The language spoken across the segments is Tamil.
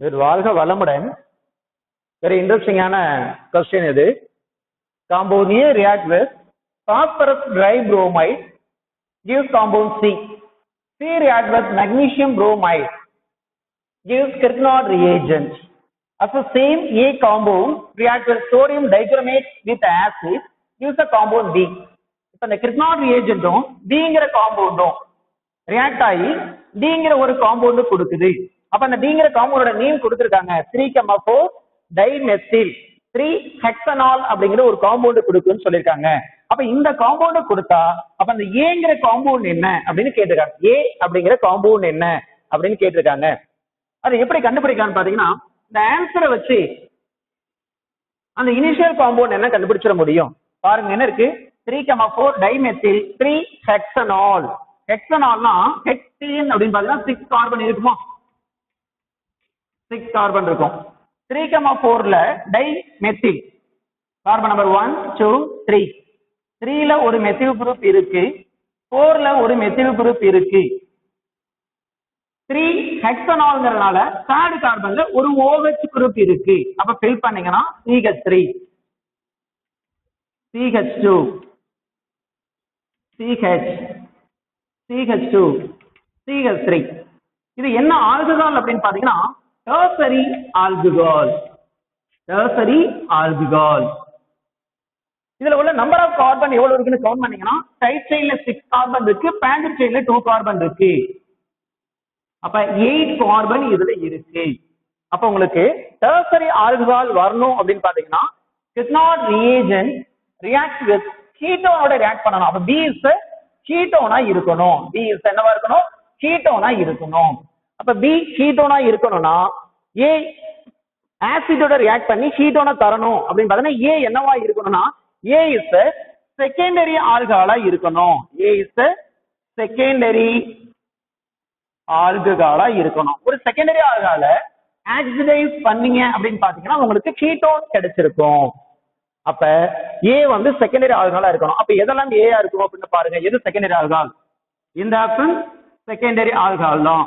இது வாழ்க வளமுடன் வெரி இன்ட்ரெஸ்டிங்கான கொஸ்டின் இது compound A react with phosphorus dibromide gives compound C. C react with magnesium bromide gives Kirchner reagent. As the same A compound react with sodium dichromate with acid gives the compound B. இப்ப இந்த கிரிக்னாட் ரிஏஜென்ட்டும் டிங்கிற காம்பவுண்டும் ரியாக்ட் ஆகி டிங்கிற ஒரு காம்பவுண்ட் கொடுக்குது அப்ப அந்த டிங்கிற காம்பவுண்டோட நேம் கொடுத்துருக்காங்க three comma four dimethyl three hexanol அப்படிங்கிற ஒரு காம்பவுண்ட் கொடுக்குன்னு சொல்லியிருக்காங்க அப்ப இந்த காம்பவுண்ட் கொடுத்தா அப்ப அந்த ஏங்கிற காம்பவுண்ட் என்ன அப்படின்னு கேட்டிருக்காங்க ஏ அப்படிங்கிற காம்பவுண்ட் என்ன அப்படின்னு கேட்டிருக்காங்க அது எப்படி கண்டுபிடிக்கலாம்னு பாத்தீங்கன்னா இந்த ஆன்சரை வச்சு அந்த இனிஷியல் காம்பவுண்ட் என்ன கண்டுபிடிச்சிட முடியும் பாருங்க என்ன இருக்கு three comma four dimethyl three hexanol ஹெக்சனால்னா ஹெக்டீன் அப்படின்னு பாத்தீங்கன்னா சிக்ஸ் கார்பன் இருக்குமா சிக்ஸ் கார்பன் இருக்கும் த்ரீ கமா ஃபோர்ல dimethyl carbon number one two three த்ரீல ஒரு மெத்தில் குரூப் இருக்கு ஃபோர்ல ஒரு மெத்தில் குரூப் இருக்கு த்ரீ ஹெக்சனால்ங்கிறதுனால தேர்ட் கார்பன்ல ஒரு OH குரூப் இருக்கு அப்ப ஃபில் பண்ணீங்கன்னா CH three CH two CH CH two CH three இது என்ன ஆல்கஹால் அப்படின்னு பாத்தீங்கன்னா டர்சரி ஆல்கஹால் டர்சரி ஆல்கஹால் இதுல உள்ள நம்பர் ஆஃப் கார்பன் எவ்வளவு இருக்குன்னு கவுண்ட் பண்ணீங்கன்னா டைட் செயின்ல சிக்ஸ் கார்பன் இருக்கு பேண்டட் செயின்ல டூ கார்பன் இருக்கு அப்ப எயிட் கார்பன் இதுல இருக்கு அப்ப உங்களுக்கு டர்சரி ஆல்கஹால் வரணும் அப்படின்னு பாத்தீங்கன்னா கிட்னாட் ரியேஜன் ரியாக்ட் வித் கீட்டோனோட ரியாக்ட் பண்ணணும் அப்ப பி இஸ் கீட்டோனா இருக்கணும் பி இஸ் என்னவா இருக்கணும் கீட்டோனா இருக்கணும் அப்ப பி கீட்டோனா இருக்கணும்னா ஏ ஆசிடோட ரியாக்ட் பண்ணி கீட்டோனா தரணும் அப்படின்னு பார்த்தீங்கன்னா ஏ என்னவா இருக்கணும்னா ஏ இஸ் செகண்டரி ஆல்கஹாலா இருக்கணும் ஏ இஸ் செகண்டரி ஆல்கஹாலா இருக்கணும் ஒரு செகண்டரி ஆல்கஹால ஆக்சிடைஸ் பண்ணீங்க அப்படின்னு பாத்தீங்கன்னா உங்களுக்கு கீட்டோன் கிடைச்சிருக்கும் அப்ப ஏ வந்து செகண்டரி ஆல்கஹாலா இருக்கணும் அப்ப எதெல்லாம் ஏயா இருக்கும் அப்படின்னு பாருங்க எது செகண்டரி ஆல்கஹால் இந்த ஆப்ஷன் செகண்டரி ஆல்கஹால் தான்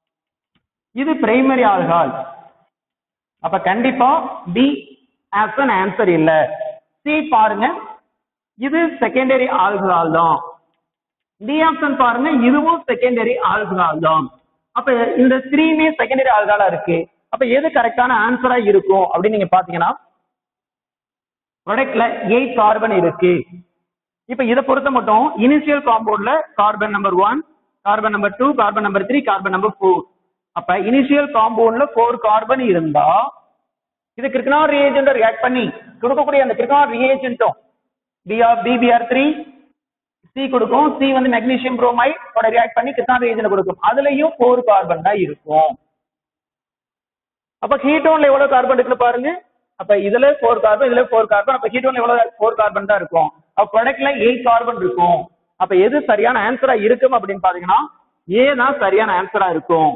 இது பிரைமரி ஆல்கஹால் அப்ப கண்டிப்பா பி ஆப்ஷன் ஆன்சர் இல்ல சி பாருங்க இது செகண்டரி ஆல்கஹால் தான் டி ஆப்ஷன் பாருங்க இதுவும் செகண்டரி ஆல்கஹால் தான் அப்ப இந்த த்ரீமே செகண்டரி ஆல்கஹாலா இருக்கு அப்ப எது கரெக்டான ஆன்சரா இருக்கும் அப்படின்னு நீங்க பாத்தீங்கன்னா ப்ராடக்ட்ல எயிட் கார்பன் இருக்கு இப்ப இதை பொறுத்த மட்டும் இனிஷியல் காம்பவுண்ட்ல carbon number one carbon number two carbon number three carbon number four அப்ப இனிஷியல் காம்பவுண்ட்ல ஃபோர் கார்பன் இருந்தா இது கிரிக்னார் ரியேஜென்ட் ரியாக்ட் பண்ணி கொடுக்கக்கூடிய அந்த கிரிக்னார் ரியேஜென்ட்டும் பிஆர் பிபிஆர் த்ரீ சி கொடுக்கும் சி வந்து மெக்னீசியம் புரோமைட் ரியாக்ட் பண்ணி கிரிக்னார் ரியேஜென்ட் கொடுக்கும் அதுலயும் ஃபோர் கார்பன் தான் இருக்கும் அப்ப கீட்டோன்ல எவ்வளவு கார்பன் இருக்குன்னு பாருங்க அப்ப இதுல ஃபோர் கார்பன் இதுல ஃபோர் கார்பன் அப்ப கீட்டோன்ல எவ்வளவு ஃபோர் கார்பன் தான் இருக்கும் அப்ப ப்ராடக்ட்ல எயிட் கார்பன் இருக்கும் அப்ப எது சரியான ஆன்சரா இருக்கும் அப்படின்னு பாத்தீங்கன்னா ஏ தான் சரியான ஆன்சரா இருக்கும்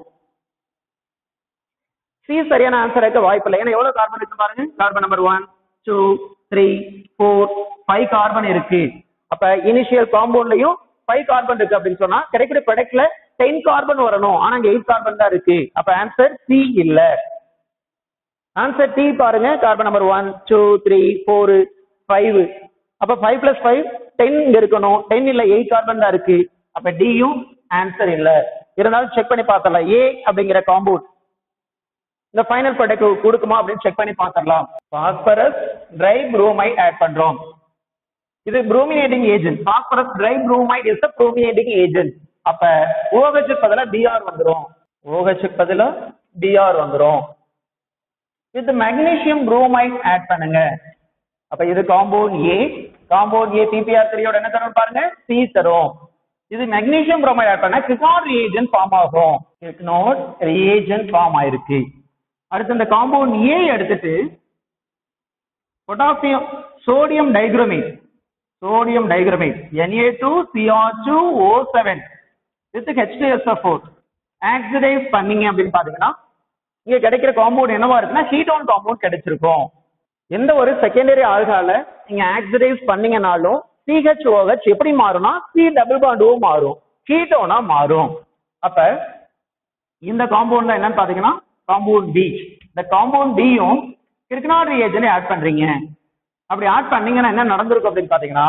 சி சரியான ஆன்சர் இருக்க வாய்ப்பு இல்லை ஏன்னா எவ்வளவு கார்பன் இருக்கு பாருங்க carbon number one two three four five carbon இருக்கு அப்ப இனிஷியல் காம்பவுண்ட்லயும் ஃபைவ் கார்பன் இருக்கு அப்படின்னு சொன்னா கிடைக்கிற ப்ராடக்ட்ல டென் கார்பன் வரணும் ஆனா அங்க எயிட் கார்பன் தான் இருக்கு அப்ப ஆன்சர் சி இல்ல ஆன்சர் டி பாருங்க carbon number one two three four five அப்ப ஃபைவ் பிளஸ் ஃபைவ் டென் இங்க இருக்கணும் டென் இல்ல எயிட் கார்பன் தான் இருக்கு அப்ப டியும் ஆன்சர் இல்ல இருந்தாலும் செக் பண்ணி பார்த்தலாம் ஏ அப்படிங்கிற காம்பவுண்ட் இந்த ஃபைனல் ப்ராடக்ட் கொடுக்குமா அப்படின்னு செக் பண்ணி பார்த்துடலாம் பாஸ்பரஸ் ட்ரை புரோமைட் ஆட் பண்றோம் இது brominating agent phosphorus tribromide is brominating agent அப்ப OH க்கு பதிலா பிஆர் வந்துரும் OH க்கு பதிலா பிஆர் வந்துரும் வித் மெக்னீசியம் புரோமைட் ஆட் பண்ணுங்க அப்ப இது compound A compound A P B R த்ரீயோட என்ன தரும் பாருங்க சி தரும் இது மெக்னீசியம் புரோமைட் ஆட் பண்ணா கிரிக்னாட் ரியேஜென்ட் ஃபார்ம் ஆகும் கிரிக்னாட் ரியேஜென்ட் ஃபார்ம் ஆயிருக்கு அடுத்து இந்த காம்பவுண்ட் ஏ எடுத்துட்டு potassium sodium dichromate sodium dichromate Na2Cr2O7 with H2SO4 oxidise பண்ணீங்க அப்படின்னு பாத்தீங்கன்னா இங்க கிடைக்கிற காம்பவுண்ட் என்னவா இருக்குன்னா ஹீட்டோன் காம்பவுண்ட் கிடைச்சிருக்கும் எந்த ஒரு செகண்டரி ஆல்கஹால நீங்க ஆக்சிடைஸ் பண்ணீங்கனாலும் CHOH எப்படி மாறும்னா C டபுள் பாண்ட் மாறும் கீட்டோனா மாறும் அப்ப இந்த காம்பவுண்ட்ல என்னன்னு பாத்தீங்கன்னா காம்பவுண்ட் டி இந்த காம்பவுண்ட் டியும் கிருக்கனாட் ரியேஜனை ஆட் பண்றீங்க அப்படி ஆட் பண்ணீங்கன்னா என்ன நடந்திருக்கும் அப்படின்னு பாத்தீங்கன்னா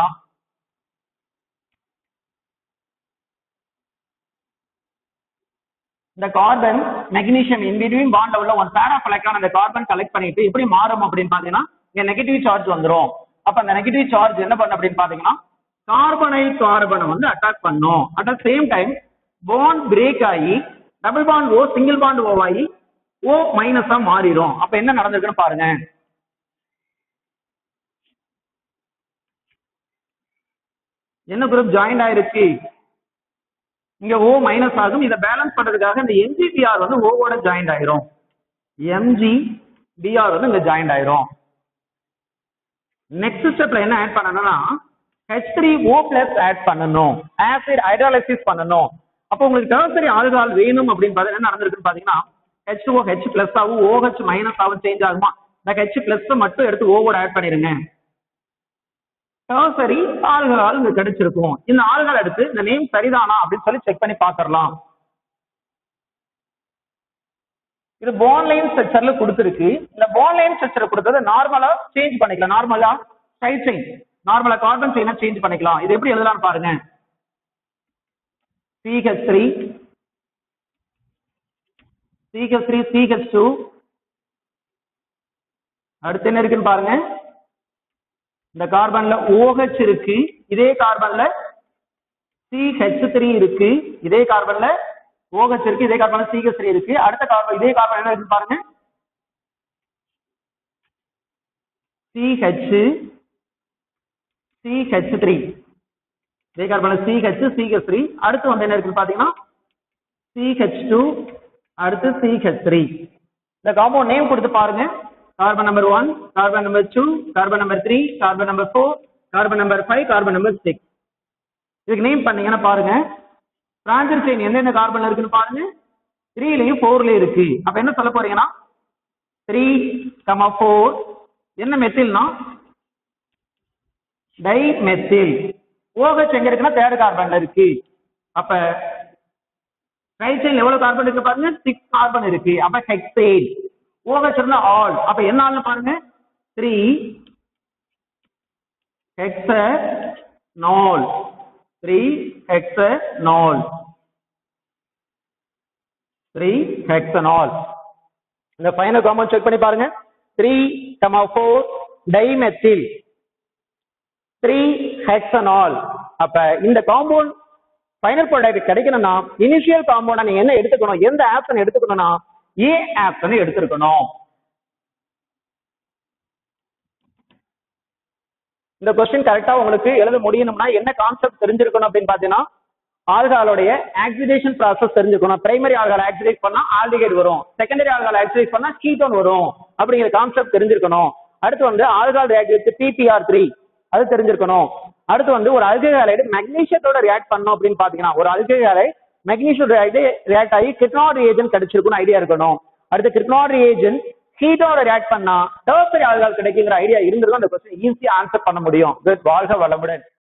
இந்த கார்பன் மெக்னீசியம் இன் பிட்வீன் பாண்ட்ல உள்ள ஒன் பேர் ஆஃப் எலக்ட்ரான் அந்த கார்பன் கலெக்ட் பண்ணிட்டு எப்படி மாறும் அப்படின்னு பாத்தீங்கன்னா இங்க நெகட்டிவ் சார்ஜ் வந்துரும் அப்ப அந்த நெகட்டிவ் சார்ஜ் என்ன பண்ணு அப்படின்னு பாத்தீங்கன்னா கார்பனை கார்பனை வந்து அட்டாக் பண்ணும் at the same time bond break ஆகி double bond O single bond O ஆகி ஓ மைனஸா மாறிடும் அப்ப என்ன நடந்திருக்குன்னு பாருங்க என்ன குரூப் ஜாயிண்ட் ஆயிருச்சு இங்க ஓ மைனஸ் ஆகும் இதை பேலன்ஸ் பண்றதுக்காக இந்த எம்ஜிபிஆர் வந்து ஓவோட ஜாயிண்ட் ஆயிரும் எம்ஜி பிஆர் வந்து இங்க ஜாயிண்ட் ஆயிரும் நெக்ஸ்ட் ஸ்டெப்ல என்ன ஆட் பண்ணணும்னா ஹெச் த்ரீ ஓ பிளஸ் ஆட் பண்ணணும் ஆசிட் ஹைட்ராலிசிஸ் பண்ணணும் அப்போ உங்களுக்கு டெர்சரி ஆல்கஹால் வேணும் அப்படின்னு பார்த்தா என்ன நடந்திருக்குன்னு பாத்தீங்கன்னா ஹெச் டூ ஹெச் பிளஸ் ஆகும் ஓஹெச் மைனஸ் ஆகும் சேஞ்ச் ஆகுமா இந்த ஹெச் பிளஸ் மட்டும் எடுத்து ஓவோட ஆட் பண்ணிருங்க டெர்சரி ஆல்கஹால் இங்க கிடைச்சிருக்கும் இந்த ஆல்கஹால் எடுத்து இந்த நேம் சரிதானா அப்படின்னு சொல்லி செக் பண்ணி பாத்திரலாம் இது போன்லைன் ஸ்ட்ரக்சர்ல கொடுத்துருக்கு இந்த போன்லைன் ஸ்ட்ரக்சர் கொடுத்தது நார்மலா சேஞ்ச் பண்ணிக்கலாம் நார்மலா சைட் செயின் நார்மலா கார்பன் செயினா சேஞ்ச் பண்ணிக்கலாம் இது எப்படி எழுதலாம்னு பாருங்க CH3 CH3 CH2 அடுத்து என்ன இருக்குன்னு பாருங்க இந்த கார்பன்ல OH இருக்கு இதே கார்பன்ல CH3 இருக்கு இதே கார்பன்ல OH இருக்கு இதே கார்பன்ல CH3 இருக்கு அடுத்த கார்பன் இதே கார்பன் என்ன இருக்குன்னு பாருங்க CH CH3 இதே கார்பன்ல CH CH3 அடுத்து வந்து என்ன இருக்குன்னு பாத்தீங்கன்னா CH2 அடுத்து CH3 இந்த காம்பவுண்ட் நேம் கொடுத்து பாருங்க carbon number one carbon number two carbon number three carbon number four carbon number five carbon number six இதுக்கு நேம் பண்ணீங்கன்னா பாருங்க பிராஞ்சர் செயின் எந்தெந்த கார்பன்ல இருக்குன்னு பாருங்க த்ரீலயும் ஃபோர்லயும் இருக்கு அப்ப என்ன சொல்ல போறீங்கன்னா த்ரீ கமா ஃபோர் என்ன மெத்தில்னா டை மெத்தில் OH எங்க இருக்குன்னா தேர்ட் கார்பன்ல இருக்கு அப்ப ரைட் சைடுல எவ்வளவு கார்பன் இருக்கு பாருங்க சிக்ஸ் கார்பன் இருக்கு அப்ப ஹெக்சேட் OH இருந்தா ஆல் அப்ப என்ன ஆள்னு பாருங்க three hexanol three hexanol three hexanol இந்த ஃபைனல் காம்பவுண்ட் செக் பண்ணி பாருங்க three comma four dimethyl three hexanol அப்ப இந்த காம்பவுண்ட் ஃபைனல் ப்ராடக்ட் கிடைக்கணும்னா இனிஷியல் காம்பவுண்ட் நீங்க என்ன எடுத்துக்கணும் எந்த ஆப்ஷன் எடுத்துக்கணும்னா ஏ ஆப்ஷன் எடுத்திருக்கணும் இந்த கொஸ்டின் கரெக்டா உங்களுக்கு எழுத முடியணும்னா என்ன கான்செப்ட் தெரிஞ்சிருக்கணும் அப்படின்னு பாத்தீங்கன்னா ஆல்காலுடைய ஆக்சிடேஷன் ப்ராசஸ் தெரிஞ்சுக்கணும் பிரைமரி ஆல்கால் ஆக்சிடேட் பண்ணா ஆல்டிகைட் வரும் செகண்டரி ஆல்கால் ஆக்சிடேட் பண்ணா கீட்டோன் வரும் அப்படிங்கிற கான்செப்ட் தெரிஞ்சிருக்கணும் அடுத்து வந்து alcohol react with P B R three அது தெரிஞ்சிருக்கணும் அடுத்து வந்து ஒரு அல்கைஹாலைடு மெக்னீஷியத்தோட ரியாக்ட் பண்ணோம் அப்படின்னு பாத்தீங்கன்னா ஒரு அல்கைஹாலை மெக்னீஷியம் ரியாக்ட் ஆகி கிரிப்னாட் ரியேஜன் கிடைச்சிருக்கும்னு ஐடியா இருக்கணும் அடுத்து கிரிப்னாட் ரியேஜன் ஹீட்டோட ரியாக்ட் பண்ணா டர்சரி ஆல்கால் கிடைக்குங்கிற ஐடியா இருந்திருக்கும் அந்த கொஸ்டின் ஈஸியா ஆன்சர் பண்ண முடியும் வாழ்க வளமுடன்